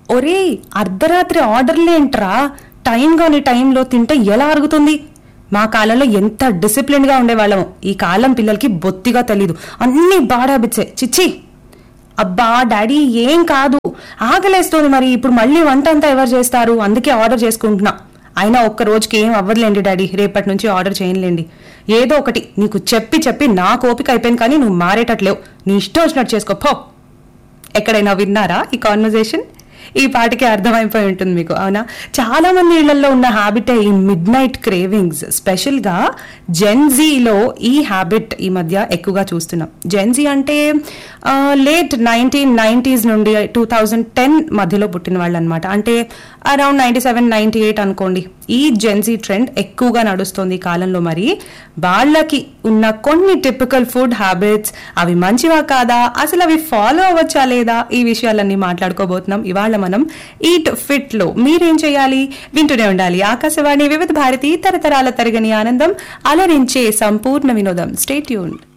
ఒరే అర్ధరాత్రి ఆర్డర్లేంట్రా టైం కాని టైంలో తింటే ఎలా అరుగుతుంది మా కాలంలో ఎంత డిసిప్లిన్గా ఉండేవాళ్ళం ఈ కాలం పిల్లలకి బొత్తిగా తెలీదు అన్ని బాడ్ హ్యాబిట్సే చిచ్చి అబ్బా డాడీ ఏం కాదు ఆకలేస్తుంది మరి ఇప్పుడు మళ్ళీ వంట అంతా ఎవరు చేస్తారు అందుకే ఆర్డర్ చేసుకుంటున్నా అయినా ఒక్క రోజుకి ఏం అవ్వదులేండి డాడీ రేపటి నుంచి ఆర్డర్ చేయనులేండి ఏదో ఒకటి నీకు చెప్పి చెప్పి నా ఓపిక అయిపోయింది కానీ నువ్వు మారేటట్లేవు నీ ఇష్టం వచ్చినట్టు చేసుకో పో ఎక్కడైనా విన్నారా ఈ కాన్వర్జేషన్ ఈ పాటికి అర్థమైపోయి ఉంటుంది మీకు అవునా చాలా మంది ఇళ్లలో ఉన్న హ్యాబిట్ ఈ మిడ్ నైట్ క్రేవింగ్స్ స్పెషల్గా జెన్జీలో ఈ హ్యాబిట్ ఈ మధ్య ఎక్కువగా చూస్తున్నాం జెన్జీ అంటే లేట్ నైన్టీన్ నైంటీస్ నుండి టూ థౌజండ్ టెన్ మధ్యలో పుట్టిన వాళ్ళు అనమాట అంటే around ninety seven ninety eight అనుకోండి ఈ జెన్జీ ట్రెండ్ ఎక్కువగా నడుస్తుంది ఈ కాలంలో మరి వాళ్ళకి ఉన్న కొన్ని టిపికల్ ఫుడ్ హ్యాబిట్స్ అవి మంచివా కాదా అసలు అవి ఫాలో అవ్వచ్చా లేదా ఈ విషయాలన్నీ మాట్లాడుకోబోతున్నాం ఇవాళ మనం ఈట్ ఫిట్ లో మీరేం చేయాలి వింటూనే ఉండాలి ఆకాశవాణి వివిధ భారతి తరతరాల తరగని ఆనందం అలరించే సంపూర్ణ వినోదం స్టేట్యూన్